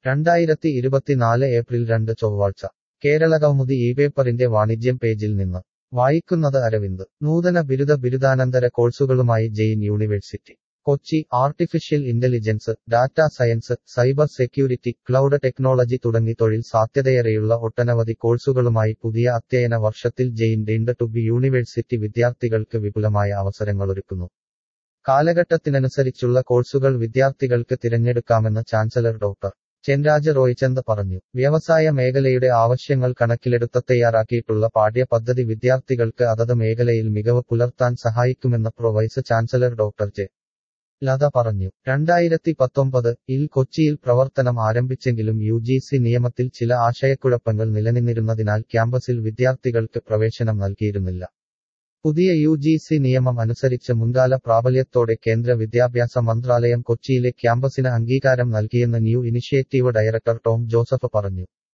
രണ്ടായിരത്തി ഇരുപത്തിനാല് ഏപ്രിൽ രണ്ട് ചൊവ്വാഴ്ച കേരളകൗമുദി ഈ പേപ്പറിന്റെ വാണിജ്യം പേജിൽ നിന്ന് വായിക്കുന്നത് അരവിന്ദ് നൂതന ബിരുദ ബിരുദാനന്തര കോഴ്സുകളുമായി Jain university Kochi artificial intelligence data science cyber security cloud technology തുടങ്ങി തൊഴിൽ സാധ്യതയേറെയുള്ള ഒട്ടനവധി കോഴ്സുകളുമായി പുതിയ അധ്യയന വർഷത്തിൽ Jain deemed to be university വിദ്യാർത്ഥികൾക്ക് വിപുലമായ അവസരങ്ങളൊരുക്കുന്നു കാലഘട്ടത്തിനനുസരിച്ചുള്ള കോഴ്സുകൾ വിദ്യാർത്ഥികൾക്ക് തിരഞ്ഞെടുക്കാമെന്ന് ചാൻസലർ ഡോക്ടർ ചെൻരാജ റോയ്ചന്ദ് പറഞ്ഞു വ്യവസായ മേഖലയുടെ ആവശ്യങ്ങൾ കണക്കിലെടുത്ത് തയ്യാറാക്കിയിട്ടുള്ള പാഠ്യപദ്ധതി വിദ്യാർത്ഥികൾക്ക് അതത് മേഖലയിൽ മികവ് പുലർത്താൻ സഹായിക്കുമെന്ന് pro vice chancellor doctor J Latha പറഞ്ഞു രണ്ടായിരത്തി പത്തൊമ്പത് ഇൽ കൊച്ചിയിൽ പ്രവർത്തനം ആരംഭിച്ചെങ്കിലും യു ജി സി നിയമത്തിൽ ചില ആശയക്കുഴപ്പങ്ങൾ നിലനിന്നിരുന്നതിനാൽ ക്യാമ്പസിൽ വിദ്യാർത്ഥികൾക്ക് പ്രവേശനം നൽകിയിരുന്നില്ല പുതിയ യു ജി സി നിയമം അനുസരിച്ച് മുൻകാല പ്രാബല്യത്തോടെ കേന്ദ്ര വിദ്യാഭ്യാസ മന്ത്രാലയം കൊച്ചിയിലെ ക്യാമ്പസിന് അംഗീകാരം നൽകിയെന്ന് new initiative director Tom Joseph പറഞ്ഞു